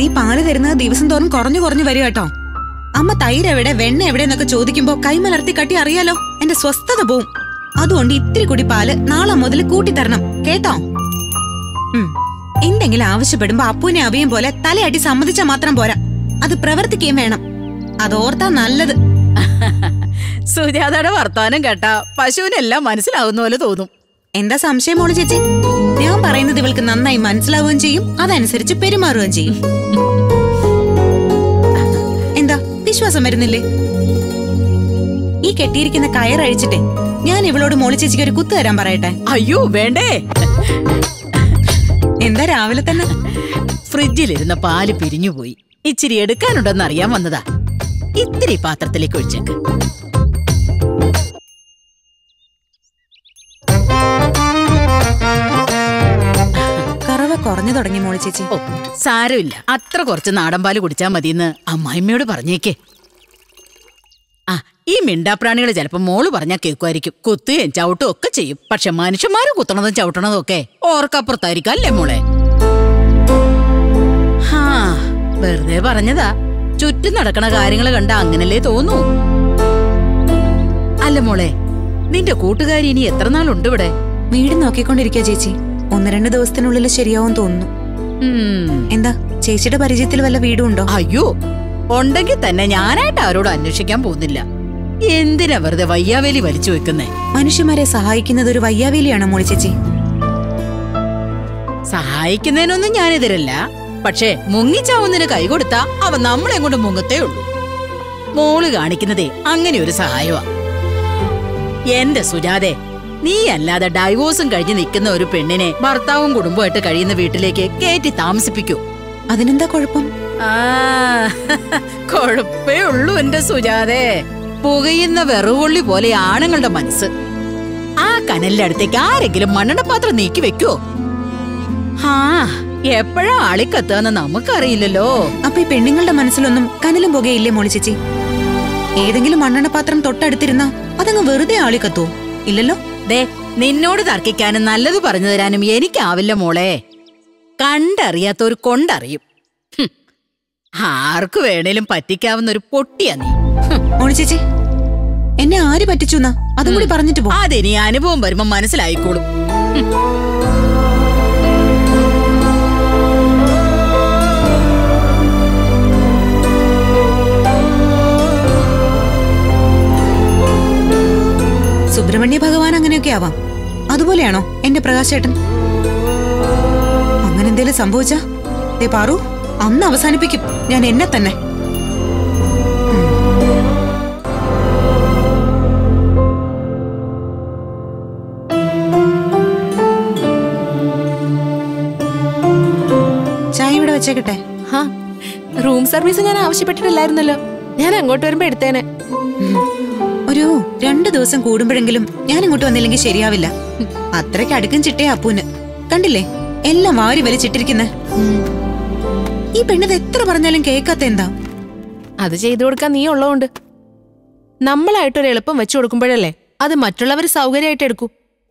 നീ പാല് തരുന്നത് ദിവസം തോറും കുറഞ്ഞു കുറഞ്ഞു വരും കേട്ടോ അമ്മ തൈര് എവിടെ വെണ്ണ എവിടെ എന്നൊക്കെ ചോദിക്കുമ്പോ കൈമലർത്തി കട്ടി അറിയാലോ എന്റെ സ്വസ്ഥത പോവും അതുകൊണ്ട് ഇത്തിരി കൂടി പാല് നാളെ മുതൽ കൂട്ടിത്തരണം കേട്ടോ ഉം. എന്തെങ്കിലും ആവശ്യപ്പെടുമ്പോ അപ്പൂനെ അവിയും പോലെ തലയാട്ടി സമ്മതിച്ചാ മാത്രം പോരാ അത് പ്രവർത്തിക്കുകയും വേണം അതോർത്താ നല്ലത് സുജാതയുടെ വർത്താനം കേട്ടാ പശുവിനെല്ലാം മനസ്സിലാവുന്ന പോലെ തോന്നും എന്താ സംശയം മോള് ചേച്ചി ഞാൻ പറയുന്നത് ഇവൾക്ക് നന്നായി മനസ്സിലാവുകയും ചെയ്യും അതനുസരിച്ച് പെരുമാറുകയും ചെയ്യും എന്താ വിശ്വാസം വരുന്നില്ലേ ഈ കെട്ടിയിരിക്കുന്ന കയറഴിച്ചിട്ടെ ഞാൻ ഇവളോട് മോളി ചേച്ചിക്ക് ഒരു കുത്തു തരാൻ പറയട്ടെ അയ്യോ വേണ്ടേ എന്താ രാവിലെ തന്നെ ഫ്രിഡ്ജിലിരുന്ന പാല് പിരിഞ്ഞുപോയി ഇച്ചിരി എടുക്കാനുണ്ടെന്ന് അറിയാൻ വന്നതാ ഇത്തിരി പാത്രത്തിലേക്ക് ഒഴിച്ചേക്ക് കറവ കുറഞ്ഞു തുടങ്ങി മോളി ചേച്ചി ഓ സാരമില്ല അത്ര കുറച്ച് നാടൻ പാല് കുടിച്ചാ മതിയെന്ന് അമ്മായിമ്മയോട് പറഞ്ഞേക്കേ ആ ഈ മിണ്ടാപ്രാണികൾ ചിലപ്പോ മോള് പറഞ്ഞാ കേൾക്കുമായിരിക്കും കുത്തുകയും ചവിട്ടും ഒക്കെ ചെയ്യും പക്ഷെ മനുഷ്യന്മാര് കുത്തണതും ചവിട്ടണതും ഒക്കെ ഓർക്കപ്പുറത്തായിരിക്കും അല്ലേ മോളെ ഹാ വെറുതെ പറഞ്ഞതാ ചുറ്റും നടക്കണ കാര്യങ്ങൾ കണ്ട അങ്ങനല്ലേ തോന്നൂ അല്ല മോളെ നിന്റെ കൂട്ടുകാരി ഇനി എത്ര നാളുണ്ട് ഇവിടെ വീട് നോക്കിക്കൊണ്ടിരിക്കുക ചേച്ചി ഒന്ന് രണ്ട് ദിവസത്തിനുള്ളിൽ ശരിയാവും തോന്നുന്നു ഉം എന്താ ചേച്ചിയുടെ പരിചയത്തിൽ വല്ല വീടും ഉണ്ടോ അയ്യോ ഉണ്ടെങ്കിൽ തന്നെ ഞാനായിട്ട് ആരോടും അന്വേഷിക്കാൻ പോകുന്നില്ല എന്തിനാ വെറുതെ വയ്യാവേലി വലിച്ചു വെക്കുന്നേ മനുഷ്യന്മാരെ സഹായിക്കുന്നത് ഒരു വയ്യാവേലിയാണോ മോളി ചേച്ചി സഹായിക്കുന്നതിനൊന്നും ഞാനെതിരല്ല പക്ഷേ മുങ്ങിച്ചാവുന്നതിന് കൈ കൊടുത്താ അവൻ നമ്മളെ കൊണ്ട് മുങ്ങത്തേ ഉള്ളൂ മോള് കാണിക്കുന്നതേ അങ്ങനെ ഒരു സഹായമാ എന്റെ സുജാതെ നീ അല്ലാതെ ഡൈവോഴ്സും കഴിഞ്ഞ് നിൽക്കുന്ന ഒരു പെണ്ണിനെ ഭർത്താവും കുടുംബമായിട്ട് കഴിയുന്ന വീട്ടിലേക്ക് കയറ്റി താമസിപ്പിക്കൂ അതിനെന്താ കുഴപ്പം ആ കൊഴപ്പേ ഉള്ളൂ എന്റെ സുജാതെ പുകയുന്ന വെറുകൊള്ളി പോലെ ആണുങ്ങളുടെ മനസ്സ് ആ കനലിന്റെ അടുത്തേക്ക് ആരെങ്കിലും മണ്ണെണ്ണപ്പാത്രം നീക്കി വെക്കോ ആ എപ്പോഴാ ആളിക്കത്തുകയെന്ന് നമുക്കറിയില്ലല്ലോ അപ്പൊ ഈ പെണ്ണുങ്ങളുടെ മനസ്സിലൊന്നും കനലും പുകയില്ലേ മോളി ചേച്ചി ഏതെങ്കിലും മണ്ണെണ്ണ പാത്രം തൊട്ടടുത്തിരുന്ന അതങ്ങ് വെറുതെ ആളി കത്തുവോ ഇല്ലല്ലോ ദേ നിന്നോട് തർക്കിക്കാനും നല്ലത് പറഞ്ഞു തരാനും എനിക്കാവില്ല മോളെ കണ്ടറിയാത്തൊരു കൊണ്ടറിയും ഹും. ആർക്ക് വേണേലും പറ്റിക്കാവുന്ന ഒരു പൊട്ടിയാ നീ ഹും. മോളി ചേച്ചി എന്നെ ആര് പറ്റിച്ചു എന്നാ അതും കൂടി പറഞ്ഞിട്ട് പോ അതിനി അനുഭവം വരുമ്പോ മനസ്സിലായിക്കോളും സുബ്രഹ്മണ്യ ഭഗവാൻ അങ്ങനെയൊക്കെ ആവാം അതുപോലെയാണോ എന്റെ പ്രകാശേട്ടൻ അങ്ങനെ എന്തേലും സംഭവിച്ചാ ദേ പാറു അന്ന് അവസാനിപ്പിക്കും ഞാൻ എന്നെ തന്നെ ചായ ഇവിടെ വെച്ചേക്കട്ടെ ഹാ റൂം സർവീസ് ഞാൻ ആവശ്യപ്പെട്ടിട്ടില്ലായിരുന്നല്ലോ ഞാൻ അങ്ങോട്ട് വരുമ്പോ എടുത്തേനെ ഉം. ഒരു രണ്ടു ദിവസം കൂടുമ്പോഴെങ്കിലും ഞാൻ ഇങ്ങോട്ട് വന്നില്ലെങ്കിൽ ശരിയാവില്ല അത്രയ്ക്ക് അടുക്കും ചിട്ടേ അപ്പൂന് കണ്ടില്ലേ എല്ലാം വാരി വലിച്ചിട്ടിരിക്കുന്നെ ഈ പെണ്ണത് എത്ര പറഞ്ഞാലും കേൾക്കാത്ത എന്താ അത് ചെയ്തു കൊടുക്കാൻ നീ ഉള്ളതുകൊണ്ട് നമ്മളായിട്ടൊരു എളുപ്പം വെച്ചു കൊടുക്കുമ്പോഴല്ലേ അത് മറ്റുള്ളവർ സൗകര്യമായിട്ട് എടുക്കൂ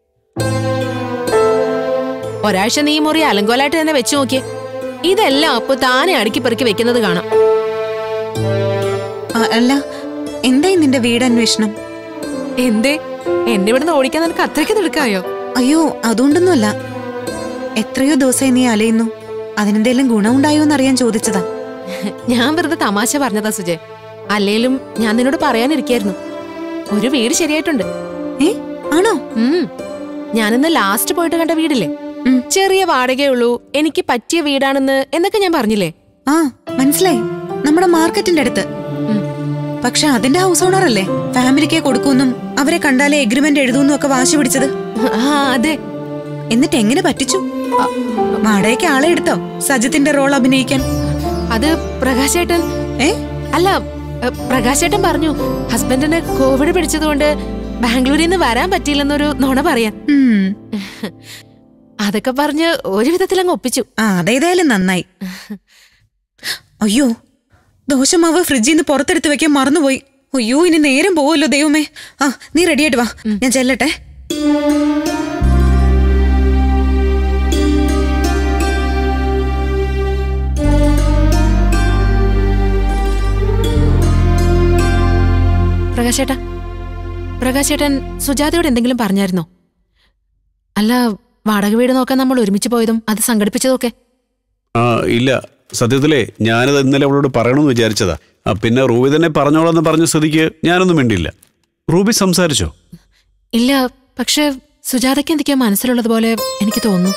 ഒരാഴ്ച നീ ഈ മുറി അലങ്കോലായിട്ട് തന്നെ വെച്ചു നോക്കിയേ ഇതെല്ലാം അപ്പൊ താനെ അടുക്കി പെറുക്കി വെക്കുന്നത് കാണാം ആ, അല്ല എന്തായി നിന്റെ വീട് അന്വേഷണം എന്തേ എന്നെ ഇവിടുന്ന് ഓടിക്കാൻ നിനക്ക് അത്രയ്ക്ക് നിൽക്കായോ അയ്യോ അതുകൊണ്ടൊന്നുമല്ല എത്രയോ ദിവസമായി നീ അലയുന്നു അതിനെന്തെങ്കിലും ഗുണമുണ്ടായോ എന്നറിയാൻ ചോദിച്ചതാ ഞാൻ വെറുതെ തമാശ പറഞ്ഞതാ സുജയ് അല്ലേലും ഞാൻ നിന്നോട് പറയാനിരിക്കായിരുന്നു ഒരു വീട് ശരിയായിട്ടുണ്ട് ഏ ആണോ ഉം. ഞാനിന്ന് ലാസ്റ്റ് പോയിട്ട് കണ്ട വീടില്ലേ ഉം. ചെറിയ വാടകയേ ഉള്ളൂ എനിക്ക് പറ്റിയ വീടാണെന്ന് എന്നൊക്കെ ഞാൻ പറഞ്ഞില്ലേ ആ മനസ്സിലായി നമ്മുടെ മാർക്കറ്റിന്റെ അടുത്ത് ഉം. പക്ഷെ അതിന്റെ ഹൗസ് ഓണർ അല്ലേ ഫാമിലിക്ക് കൊടുക്കൂന്നും അവരെ കണ്ടാലേ എഗ്രിമെന്റ് എഴുതൂന്നും ഒക്കെ വാശി പിടിച്ചത് ആ അതെ എന്നിട്ട് എങ്ങനെ പറ്റിച്ചു വാടകയ്ക്ക് ആളെ എടുത്തോ സജിത്തിന്റെ റോൾ അഭിനയിക്കാൻ അത് പ്രകാശേട്ടൻ ഏ അല്ല എ, പ്രകാശേട്ടൻ പറഞ്ഞു ഹസ്ബൻഡിന് കോവിഡ് പിടിച്ചതുകൊണ്ട് ബാംഗ്ലൂരിൽ നിന്ന് വരാൻ പറ്റിയില്ലെന്നൊരു നുണ പറയാൻ ഉം. അതൊക്കെ പറഞ്ഞ് ഒരു വിധത്തിൽ അങ്ങ് ഒപ്പിച്ചു ആ അതേതായാലും നന്നായി അയ്യോ ദോശമാവ് ഫ്രിഡ്ജിൽ നിന്ന് പുറത്തെടുത്ത് വെക്കാൻ മറന്നുപോയി അയ്യോ ഇനി നേരം പോവല്ലോ ദൈവമേ ആ നീ റെഡിയായിട്ട് വാ ഞാൻ ചെല്ലട്ടെ പ്രകാശേട്ടാ പ്രകാശേട്ടൻ സുജാതയോട് എന്തെങ്കിലും പറഞ്ഞായിരുന്നോ അല്ല വാടക വീട് നോക്കാൻ നമ്മൾ ഒരുമിച്ച് പോയതും അത് സംഘടിപ്പിച്ചതൊക്കെ ആ ഇല്ല സത്യത്തിലേ ഞാനത് ഇന്നലെ അവളോട് പറയണമെന്ന് വിചാരിച്ചതാ ആ, പിന്നെ റൂബി തന്നെ പറഞ്ഞോളാന്ന് പറഞ്ഞ സ്ഥിതിക്ക് ഞാനൊന്നും വേണ്ടിയില്ല റൂബി സംസാരിച്ചോ ഇല്ല പക്ഷെ സുജാതയ്ക്ക് എന്തൊക്കെയോ മനസ്സിലുള്ളതുപോലെ എനിക്ക് തോന്നുന്നു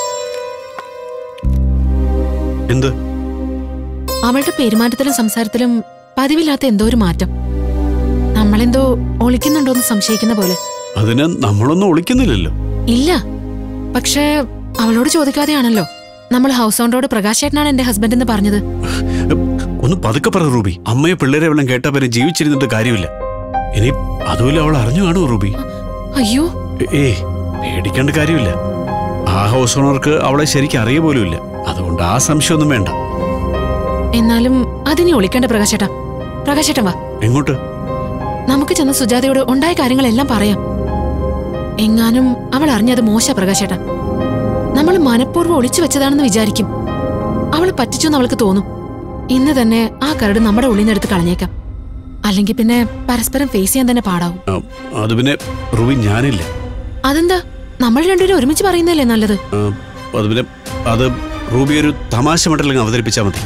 എന്ത് അവളുടെ പെരുമാറ്റത്തിലും സംസാരത്തിലും പതിവില്ലാത്ത എന്തോ ഒരു മാറ്റം നമ്മളെന്തോ ഒളിക്കുന്നുണ്ടോന്ന് സംശയിക്കുന്ന പോലെ അതിന് നമ്മളൊന്നും ഒളിക്കുന്നില്ലല്ലോ ഇല്ല പക്ഷേ അവളോട് ചോദിക്കാതെയാണല്ലോ നമ്മൾ ഹൗസ് ഓണറോട് പ്രകാശ് ചേട്ടനാണ് എന്റെ ഹസ്ബൻഡ് എന്ന് പറഞ്ഞത് ഒന്ന് പതുക്കെ പറ റൂബി അമ്മയെ പിള്ളേരെ എല്ലാം കേട്ടാ പിന്നെ ജീവിച്ചിരുന്നിട്ട് കാര്യമില്ല ഇനി അതുമല്ല അവൾ അറിഞ്ഞു കാണുമോ റൂബി അയ്യോ ഏ പേടിക്കേണ്ട കാര്യമില്ല ആ ഹൗസ് ഓണർക്ക് അവളെ ശരിക്കും അറിയ പോലുമില്ല അതുകൊണ്ട് ആ സംശയമൊന്നും വേണ്ട എന്നാലും അതിനെ ഒളിക്കണ്ട പ്രകാശേട്ടാ പ്രകാശേട്ടൻ വാ എങ്ങോട്ട് നമുക്ക് ചെന്ന് സുജാതയോട് ഉണ്ടായ കാര്യങ്ങളെല്ലാം പറയാം എങ്ങാനും അവൾ അറിഞ്ഞത് മോശ പ്രകാശേട്ടാ നമ്മൾ മനഃപൂർവ്വം ഒളിച്ചു വെച്ചതാണെന്ന് വിചാരിക്കും അവൾ പറ്റിച്ചു അവൾക്ക് തോന്നും ഇന്ന് തന്നെ ആ കരട് നമ്മുടെ ഉള്ളിൽ നിന്ന് എടുത്ത് കളഞ്ഞേക്കാം അല്ലെങ്കിൽ പിന്നെ പരസ്പരം ഫേസ് ചെയ്യാൻ തന്നെ പാടാവും ആ, അത് പിന്നെ റൂബി ഞാനില്ല അതെന്താ നമ്മൾ രണ്ടുപേരും ഒരുമിച്ച് പറയുന്നതല്ലേ നല്ലത് ആ, അത് പിന്നെ അത് റൂബി ഒരു തമാശ മട്ടിലങ്ങ് അവതരിപ്പിച്ചാൽ മതി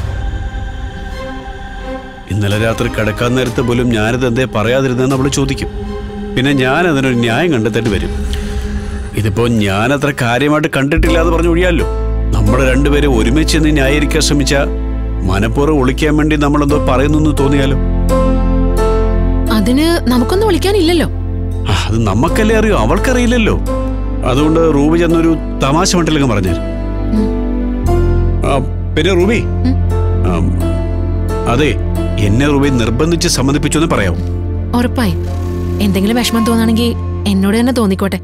ഇന്നലെ രാത്രി കിടക്കാൻ നേരത്ത് പോലും ഞാനിത് എന്തേ പറയാതിരുന്നെന്ന് അവൾ ചോദിക്കും പിന്നെ ഞാൻ അതിനൊരു ന്യായം കണ്ടെത്തേണ്ടി വരും ഇതിപ്പോ ഞാൻ അത്ര കാര്യമായിട്ട് കണ്ടിട്ടില്ല എന്ന് പറഞ്ഞു ഒഴിയാലോ നമ്മൾ രണ്ടുപേരെ ഒരുമിച്ച് നിന്ന് ന്യായീകരിക്കാൻ ശ്രമിച്ച മനഃപൂർവ്വം ഒളിക്കാൻ വേണ്ടി നമ്മളെന്തോ പറയുന്നു തോന്നിയാലോ അതിന് നമുക്കൊന്നും വിളിക്കാനില്ലല്ലോ ആ, അത് നമുക്കല്ലേ അറിയോ അവൾക്കറിയില്ലല്ലോ അതുകൊണ്ട് റൂബി ചെന്നൊരു തമാശ മട്ടിലങ്ങ് പറഞ്ഞു ഉം. പിന്നെ റൂബി ഉം. ആ, അതെ എന്നെ റൂബി നിർബന്ധിച്ച് സമ്മതിപ്പിച്ചു എന്ന് പറയാം ഉറപ്പായും എന്തെങ്കിലും വിഷമം തോന്നാണെങ്കിൽ എന്നോട് തന്നെ തോന്നിക്കോട്ടെ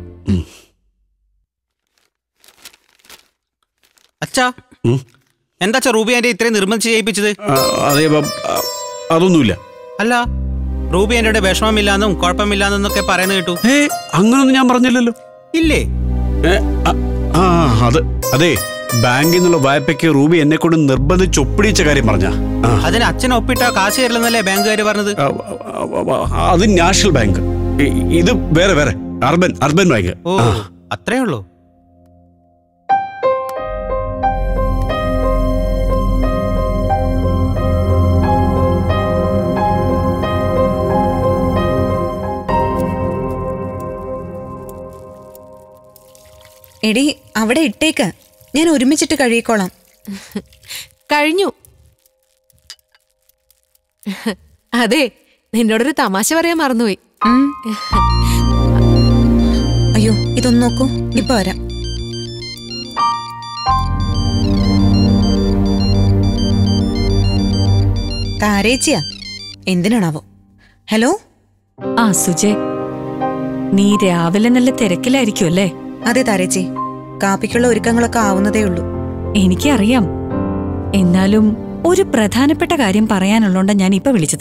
അച്ഛാ ഉം. എന്താ അച്ഛാ റൂബി എന്റെ ഇത്രയും നിർബന്ധിച്ച് ചെയ്യിപ്പിച്ചത് ആ, അതെ അപ്പം, ആ, അതൊന്നുമില്ല അല്ല റൂബി എന്റെ വിഷമമില്ലാന്നും കുഴപ്പമില്ലാന്നൊക്കെ പറയുന്നത് കേട്ടു ഏ അങ്ങനൊന്നും ഞാൻ പറഞ്ഞില്ലല്ലോ ഇല്ലേ ഏ, ആ, ആ അത് അതെ ബാങ്കിൽ നിന്നുള്ള വായ്പയ്ക്ക് റൂബി എന്നെ കൊണ്ട് നിർബന്ധിച്ച് ഒപ്പിടിച്ച കാര്യം പറഞ്ഞ അതിന് അച്ഛൻ ഒപ്പിട്ട കാശ് തരില്ലെന്നല്ലേ ബാങ്കുകാർ പറഞ്ഞത് അത് നാഷണൽ ബാങ്ക് ഇ- ഇത് വേറെ വേറെ അർബൻ അർബൻ ബാങ്ക് ഓ ആ. അത്രേ ഉള്ളൂ എടി അവിടെ ഇട്ടേക്ക് ഞാൻ ഒരുമിച്ചിട്ട് കഴുകിക്കോളാം കഴിഞ്ഞു അതെ നിന്നോടൊരു തമാശ പറയാൻ മറന്നുപോയി ഉം. അയ്യോ ഇതൊന്ന് നോക്കൂ ഇപ്പൊ വരാം താരേച്ചിയാ എന്തിനാണാവോ ഹലോ ആ സുജയ് നീ രാവിലെ നല്ല തിരക്കിലായിരിക്കും അല്ലേ അതെ താരേച്ചി കാപ്പിക്കുള്ള ഒരുക്കങ്ങളൊക്കെ ആവുന്നതേ ഉള്ളൂ എനിക്കറിയാം എന്നാലും ഒരു പ്രധാനപ്പെട്ട കാര്യം പറയാനുള്ളോണ്ടാ ഞാൻ ഇപ്പൊ വിളിച്ചത്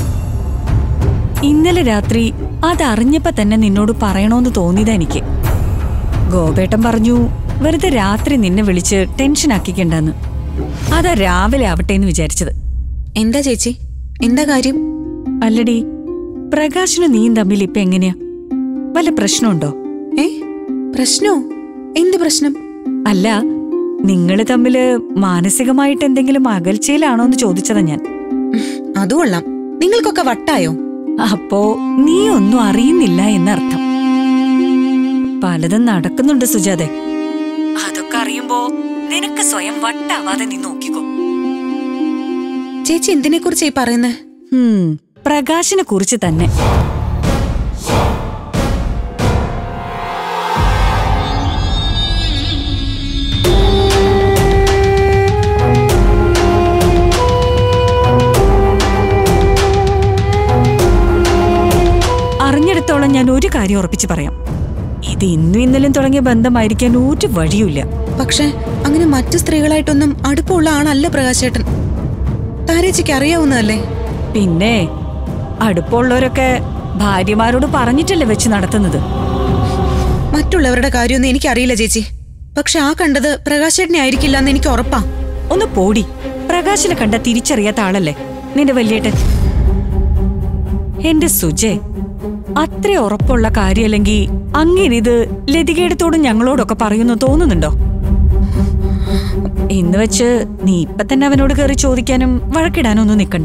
ഇന്നലെ രാത്രി അതറിഞ്ഞപ്പോ തന്നെ നിന്നോട് പറയണോന്ന് തോന്നിയതാ എനിക്ക് ഗോപേട്ടൻ പറഞ്ഞു വെറുതെ രാത്രി നിന്നെ വിളിച്ച് ടെൻഷൻ ആക്കിക്കണ്ടെന്ന് അതാ രാവിലെ ആവട്ടെ എന്ന് വിചാരിച്ചത് എന്താ ചേച്ചി എന്താ കാര്യം അല്ലടി പ്രകാശനും നീയും തമ്മിൽ ഇപ്പൊ എങ്ങനെയാ വല്ല പ്രശ്നമുണ്ടോ ഏ പ്രശ്നോ എന്ത് പ്രശ്നം അല്ല നിങ്ങള് തമ്മില് മാനസികമായിട്ട് എന്തെങ്കിലും അകൽച്ചയിലാണോ എന്ന് ചോദിച്ചതാ ഞാൻ അതും കൊള്ളാം നിങ്ങൾക്കൊക്കെ വട്ടായോ അപ്പോ നീ ഒന്നും അറിയുന്നില്ല എന്നർത്ഥം പലതും നടക്കുന്നുണ്ട് സുജാതെ അതൊക്കെ അറിയുമ്പോ നിനക്ക് സ്വയം വട്ടാവാതെ നീ നോക്കിക്കോ ചേച്ചി എന്തിനെ കുറിച്ചായി പറയുന്നേ ഹും പ്രകാശിനെ കുറിച്ച് തന്നെ അറിഞ്ഞിടത്തോളം ഞാൻ ഒരു കാര്യം ഉറപ്പിച്ച് പറയാം ഇത് ഇന്നും ഇന്നലെയും തുടങ്ങിയ ബന്ധമായിരിക്കാൻ ഒരു വഴിയുമില്ല പക്ഷെ അങ്ങനെ മറ്റു സ്ത്രീകളായിട്ടൊന്നും അടുപ്പമുള്ള ആളല്ല പ്രകാശേട്ടൻ താരേച്ചിക്ക് അറിയാവുന്നതല്ലേ പിന്നെ അടുപ്പമുള്ളവരൊക്കെ ഭാര്യമാരോട് പറഞ്ഞിട്ടല്ലേ വെച്ച് നടത്തുന്നത് മറ്റുള്ളവരുടെ കാര്യമൊന്നും എനിക്കറിയില്ല ചേച്ചി പക്ഷെ ആ കണ്ടത് പ്രകാശേട്ടനെ ആയിരിക്കില്ല എന്ന് എനിക്ക് ഉറപ്പാ ഒന്ന് പോടി പ്രകാശിനെ കണ്ട തിരിച്ചറിയാത്ത ആളല്ലേ നിന്റെ വല്യേട്ടൻ എന്റെ സുജെ അത്ര ഉറപ്പുള്ള കാര്യമല്ലെങ്കിൽ അങ്ങനെ ഇത് ലതികേടത്തോടും ഞങ്ങളോടൊക്കെ പറയുന്നു തോന്നുന്നുണ്ടോ ഇന്ന് വെച്ച് നീ ഇപ്പൊ തന്നെ അവനോട് കയറി ചോദിക്കാനും വഴക്കിടാനൊന്നും നിൽക്കണ്ട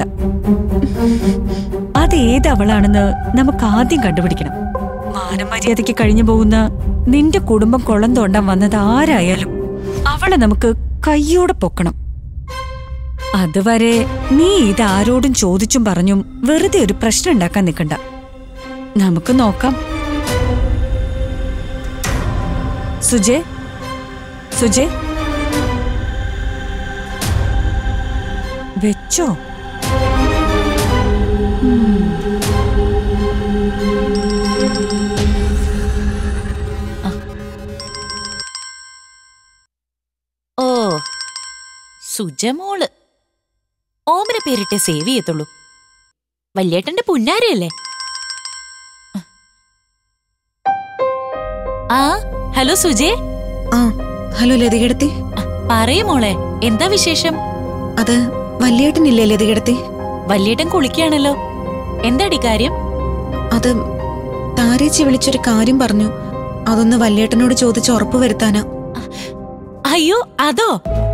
അതേത് അവളാണെന്ന് നമുക്ക് ആദ്യം കണ്ടുപിടിക്കണം മാനമര്യാദയ്ക്ക് കഴിഞ്ഞു പോകുന്ന നിന്റെ കുടുംബം കുളം തോണ്ടാൻ വന്നത് ആരായാലും അവളെ നമുക്ക് കയ്യോടെ പൊക്കണം അതുവരെ നീ ഇത് ആരോടും ചോദിച്ചും പറഞ്ഞും വെറുതെ ഒരു പ്രശ്നം ഉണ്ടാക്കാൻ നിൽക്കണ്ട നമുക്ക് നോക്കാം സുജേ സുജേ വെച്ചോ ഓ സുജമോള് ഓമന പേരിട്ട് സേവ് ചെയ്യത്തുള്ളൂ വല്യേട്ടന്റെ പുന്നാരയല്ലേ ആ ഹലോ സുജേ ആ ഹലോ ലതികടത്തി പറയൂ മോളെ എന്താ വിശേഷം അത് വല്യേട്ടനില്ലേ ലതികടത്തി വല്യേട്ടൻ കുളിക്കാണല്ലോ എന്താടി കാര്യം അത് താരേച്ചി വിളിച്ചൊരു കാര്യം പറഞ്ഞു അതൊന്ന് വല്യേട്ടനോട് ചോദിച്ച് ഉറപ്പ് വരുത്താനാ അയ്യോ അതോ